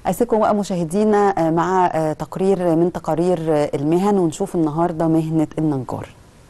أسيبكم بقى مشاهدينا مع تقرير من تقارير المهن ونشوف النهارده مهنة النجار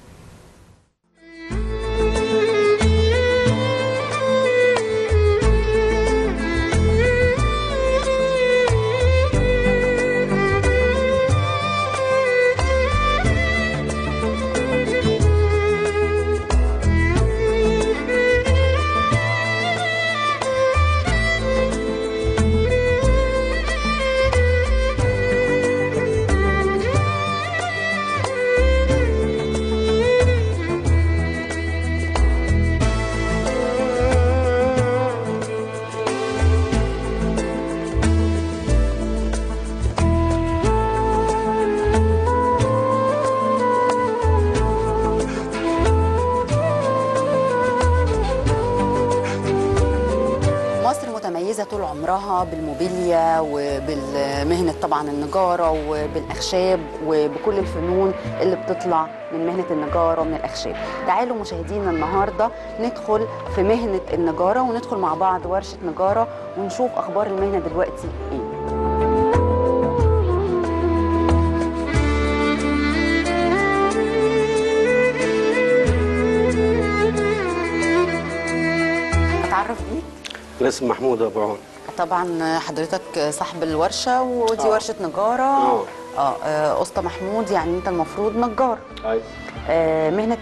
مصر متميزة طول عمرها بالموبيليا وبالمهنة طبعا النجارة وبالأخشاب وبكل الفنون اللي بتطلع من مهنة النجارة ومن الأخشاب تعالوا مشاهدينا النهاردة ندخل في مهنة النجارة وندخل مع بعض ورشة نجارة ونشوف أخبار المهنة دلوقتي إيه أتعرف بيك الاسم محمود ابو عون طبعا حضرتك صاحب الورشة ودي آه. ورشة نجارة آه. اه آه، اسطى محمود يعني انت المفروض نجار ايوه آه، مهنة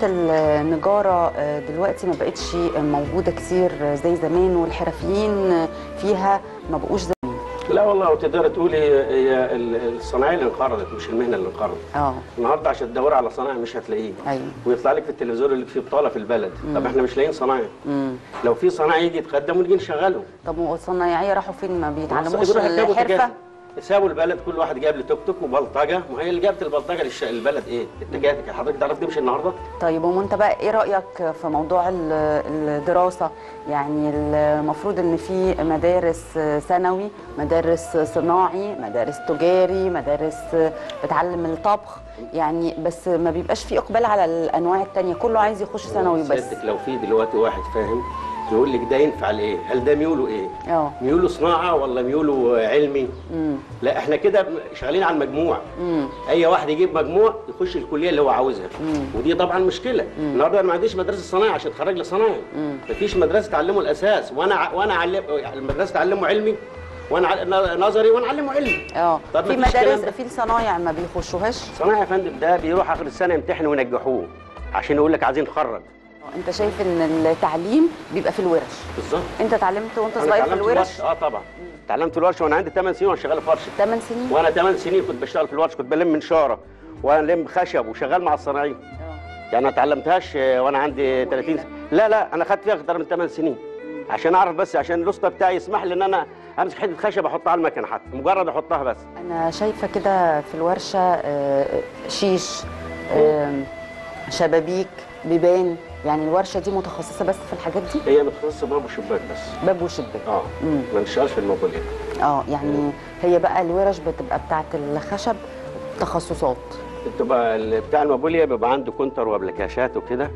النجارة آه، دلوقتي ما بقتش موجودة كتير زي زمان والحرفيين فيها ما بقوش زي لا والله وتقدر تقولي هي ال- الصناعيه اللي انقرضت مش المهنه اللي انقرضت اه النهارده عشان تدوري على صنايعي مش هتلاقيه ايوه ويطلع لك في التلفزيون اللي فيه بطاله في البلد طب احنا مش لاقيين صنايعي امم لو في صنايعي يجي يتقدم ونيجي نشغله طب والصنايعية راحوا فين ما بيتعلموش يروحوا يركبوا الحرفة تكاتك. سابوا البلد كل واحد جاب له توك توك وبلطجه ما هي اللي جابت البلطجه للش... البلد ايه؟ التكاتك حضرتك تعرف تمشي النهارده؟ طيب وانت بقى ايه رأيك في موضوع ال- الدراسة يعني المفروض ان في مدارس ثانوي مدارس صناعي مدارس تجاري مدارس بتعلم الطبخ يعني بس ما بيبقاش في اقبال على الانواع التانية كله عايز يخش ثانوي بس سيادتك لو في دلوقتي واحد فاهم يقول لك ده ينفع لايه؟ هل ده ميوله ايه؟ اه ميوله صناعه ولا ميوله علمي؟ امم لا احنا كده شغالين على المجموع امم اي واحد يجيب مجموع يخش الكليه اللي هو عاوزها مم. ودي طبعا مشكله النهارده انا ما عنديش مدرسه صناعه عشان تخرج لي صنايعي مم. مفيش مدرسه تعلمه الاساس وانا ع- وانا اعلم المدرسه تعلمه علمي وانا ع- ن- نظري وانا اعلمه علمي اه طب في مفيش كلام مدارس ده؟ في الصنايع ما بيخشوهاش صنايعي يا فندم ده بيروح اخر السنه يمتحن وينجحوه عشان يقول لك عايزين نخرج آه، انت شايف ان التعليم بيبقى في الورش بالظبط انت اتعلمت وانت انا صغير في اتعلمت الورش الورش اه طبعا اتعلمت الورشه وانا عندي 8 سنين وانا شغال في ورشه 8 سنين وانا 8 سنين كنت بشتغل في الورشه كنت بلم منشاره والم خشب وشغال مع الصناعيه اه يعني ما اتعلمتهاش آه، وانا عندي 30 سنه لا لا انا خدت فيها اكتر من 8 سنين عشان اعرف بس عشان الاسطى بتاعي يسمح لي ان انا امسك حته خشب احطها على المكنه حتى مجرد احطها بس انا شايفه كده في الورشه آه، شيش آه، شبابيك بيبان يعني الورشه دي متخصصه بس في الحاجات دي هي متخصصه باب وشباك بس باب وشباك اه مم. ما نشتغلش في الموبيليا اه يعني هي بقى الورش بتبقى بتاعت الخشب تخصصات بتبقى ال- بتاع الموبيليا بيبقى عنده كونتر وابلكاشات وكده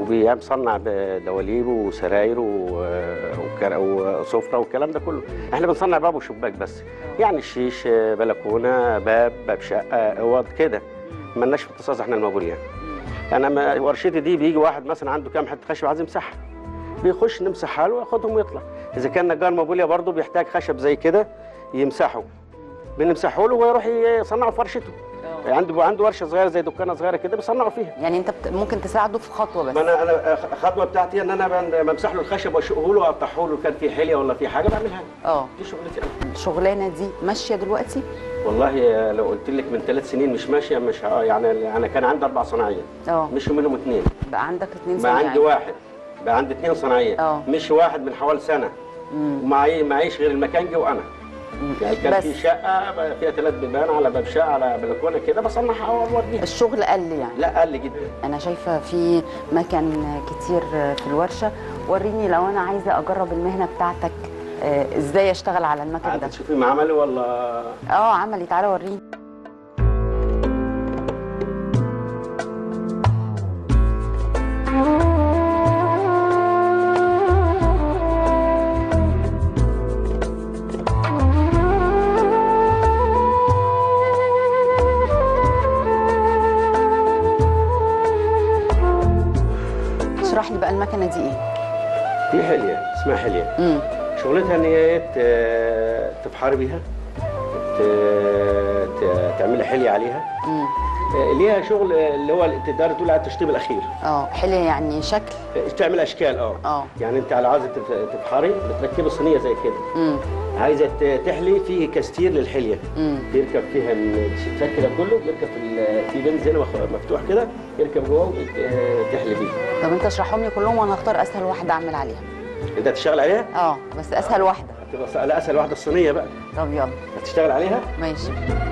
وبيصنع بدواليب وسراير و- وكر- وسفره والكلام ده كله احنا بنصنع باب وشباك بس يعني الشيش بلكونه باب باب شقه اوض كده مالناش في اختصاص احنا الموبيليا انا ما ورشتي دي بيجي واحد مثلا عنده كام حته خشب عايز يمسحها بيخش نمسحها له وياخدهم ويطلع اذا كان نجار موبيليا برضه بيحتاج خشب زي كده يمسحه بنمسحه له ويروح يصنعه في ورشته عنده عنده ورشه صغيره زي دكانه صغيره كده بيصنعوا فيها يعني انت بت... ممكن تساعده في خطوه بس ما انا انا الخطوه بتاعتي ان انا بن- بمسح له الخشب واشقه له واقطعه له كان في حليه ولا في حاجه بعملها له. اه دي شغلتي انا الشغلانه دي ماشيه دلوقتي والله لو قلت لك من ثلاث سنين مش ماشيه مش ه- يعني انا كان عندي اربع صناعيه اه مشوا منهم اثنين بقى عندك اتنين بقى عندي صنايعي واحد بقى عندي اثنين صناعيه اه. مش واحد من حوالي سنه مم. ومعي معيش غير المكانجي وانا يعني كان بس في شقه بقى فيها ثلاث بيبان على باب شقه على بلكونه كده بصنعها واوديها الشغل قل يعني لا قل جدا انا شايفه في مكان كتير في الورشه وريني لو انا عايزه اجرب المهنه بتاعتك آه، ازاي اشتغل على المكان ده عايزه تشوفي معملي ولا اه عملي تعالى وريني دي ايه دي حليه اسمها حليه امم شغلتها ان هي ت- تفحري بيها ت- ت- تعملي حليه عليها امم آه، ليها شغل آه، اللي هو تقدر تقول على التشطيب الاخير اه حليه يعني شكل آه، تعمل اشكال اه اه يعني انت على عايزه تف- تفحري بتركبي صينيه زي كده امم عايزه ت- تحلي فيه كاستير للحليه امم يركب فيها الشباك كده كله يركب في ال- في بنز هنا مخ- مفتوح كده يركب جوه وتحلي بيه طب انت اشرحهم لي كلهم وانا هختار اسهل واحده اعمل عليها انت هتشتغل عليها اه بس اسهل واحده هتبقى س- لا اسهل واحده الصينيه بقى طب يلا هتشتغل عليها ماشي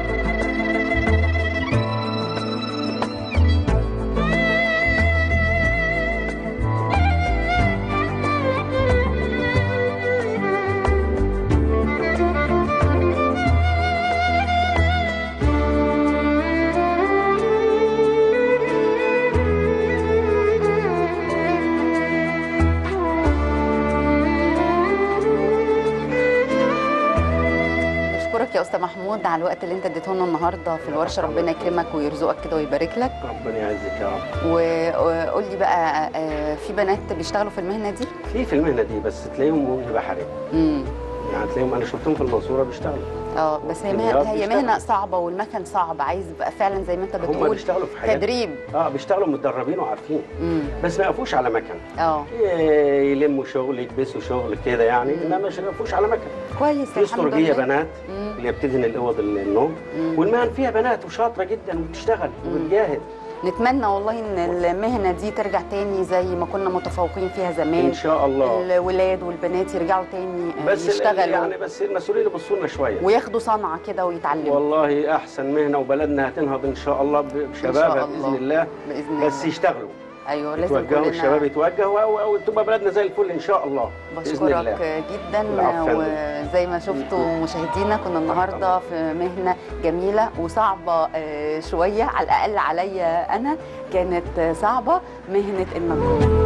بشكرك يا استاذ محمود على الوقت اللي انت اديته لنا النهارده في الورشه ربنا يكرمك ويرزقك كده ويبارك لك ربنا يعزك يا رب وقول لي بقى آه، في بنات بيشتغلوا في المهنه دي في في المهنه دي بس تلاقيهم موجه بحري امم يعني تلاقيهم انا شفتهم في المنصوره بيشتغلوا اه بس هي الرياض مهنه هي بيشتغلوا. مهنه صعبه والمكن صعب عايز بقى فعلا زي ما انت هم بتقول بيشتغلوا في حاجات تدريب اه بيشتغلوا متدربين وعارفين امم بس ما يقفوش على مكن اه ي- يلموا شغل يكبسوا شغل كده يعني انما مش يقفوش على مكن كويس في الحمد استرجيه لله بنات مم. اللي بتدهن الاوض النوم مم. والمهن فيها بنات وشاطره جدا وبتشتغل وبتجاهد نتمنى والله ان المهنه دي ترجع تاني زي ما كنا متفوقين فيها زمان ان شاء الله الولاد والبنات يرجعوا تاني آه، بس ال- يشتغلوا يعني بس المسؤولين يبصوا لنا شويه وياخدوا صنعه كده ويتعلموا والله احسن مهنه وبلدنا هتنهض ان شاء الله ب- بشبابها الله. باذن الله باذن الله بس يشتغلوا ايوه لازم يتوجهوا كلنا الشباب يتوجهوا او او تبقى بلدنا زي الفل ان شاء الله باذن الله بشكرك جدا العفو يا فندم. وزي ما شفتوا مشاهدينا كنا النهارده في مهنه جميله وصعبه آه، شويه على الاقل عليا انا كانت آه، صعبه مهنه النجار